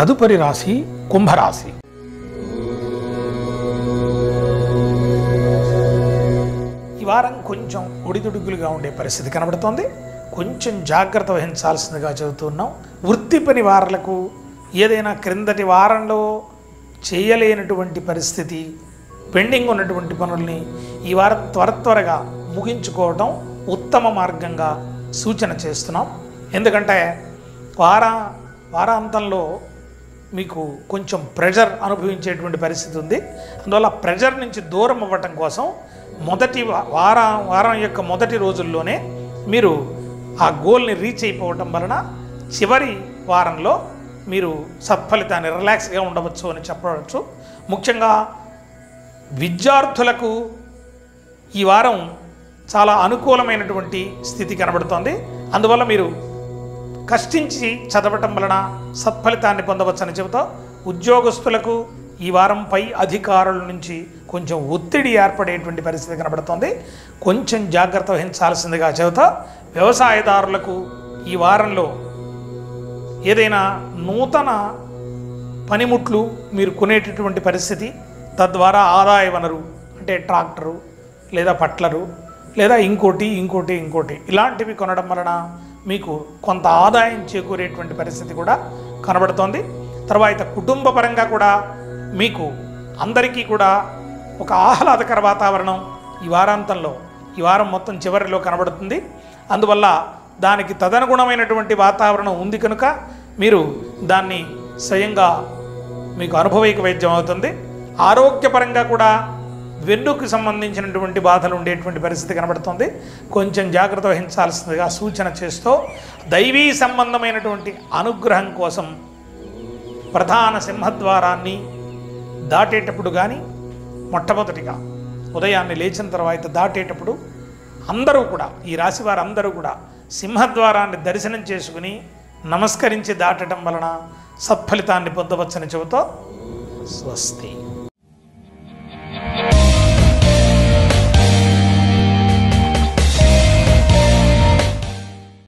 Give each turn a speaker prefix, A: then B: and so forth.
A: తదుపరి రాశి కుంభరాశి ఈ వారం కొంచెం ఒడిదుడుగులుగా ఉండే పరిస్థితి కనబడుతోంది కొంచెం జాగ్రత్త వహించాల్సిందిగా చెబుతున్నాం వృత్తి పని వారలకు ఏదైనా క్రిందటి వారంలో చేయలేనటువంటి పరిస్థితి పెండింగ్ ఉన్నటువంటి పనుల్ని ఈ వారం త్వర త్వరగా ముగించుకోవడం ఉత్తమ మార్గంగా సూచన చేస్తున్నాం ఎందుకంటే వార వారాంతంలో మీకు కొంచెం ప్రెషర్ అనుభవించేటువంటి పరిస్థితి ఉంది అందువల్ల ప్రెషర్ నుంచి దూరం అవ్వటం కోసం మొదటి వా- వారం వారం యొక్క మొదటి రోజుల్లోనే మీరు ఆ గోల్ని రీచ్ అయిపోవటం వలన చివరి వారంలో మీరు సత్ఫలితాన్ని రిలాక్స్గా ఉండవచ్చు అని చెప్పవచ్చు ముఖ్యంగా విద్యార్థులకు ఈ వారం చాలా అనుకూలమైనటువంటి స్థితి కనబడుతోంది అందువల్ల మీరు కష్టించి చదవటం వలన సత్ఫలితాన్ని పొందవచ్చని చెబుతా ఉద్యోగస్తులకు ఈ వారం పై అధికారుల నుంచి కొంచెం ఒత్తిడి ఏర్పడేటువంటి పరిస్థితి కనబడుతోంది కొంచెం జాగ్రత్త వహించాల్సిందిగా చెబుతా వ్యవసాయదారులకు ఈ వారంలో ఏదైనా నూతన పనిముట్లు మీరు కొనేటటువంటి పరిస్థితి తద్వారా ఆదాయ వనరు అంటే ట్రాక్టరు లేదా పట్లరు లేదా ఇంకోటి ఇంకోటి ఇంకోటి ఇలాంటివి కొనడం వలన మీకు కొంత ఆదాయం చేకూరేటువంటి పరిస్థితి కూడా కనబడుతోంది తర్వాత కుటుంబ పరంగా కూడా మీకు అందరికీ కూడా ఒక ఆహ్లాదకర వాతావరణం ఈ వారాంతంలో ఈ వారం మొత్తం చివరిలో కనబడుతుంది అందువల్ల దానికి తదనుగుణమైనటువంటి వాతావరణం ఉంది కనుక మీరు దాన్ని స్వయంగా మీకు అనుభవైక వైద్యం అవుతుంది ఆరోగ్యపరంగా కూడా వెన్నుకు సంబంధించినటువంటి బాధలు ఉండేటువంటి పరిస్థితి కనబడుతుంది కొంచెం జాగ్రత్త వహించాల్సిందిగా సూచన చేస్తూ దైవీ సంబంధమైనటువంటి అనుగ్రహం కోసం ప్రధాన సింహద్వారాన్ని దాటేటప్పుడు కానీ మొట్టమొదటిగా ఉదయాన్నే లేచిన తర్వాత దాటేటప్పుడు అందరూ కూడా ఈ రాశి వారందరూ కూడా సింహద్వారాన్ని దర్శనం చేసుకుని నమస్కరించి దాటడం వలన సత్ఫలితాన్ని పొందవచ్చని చెబుతూ స్వస్తి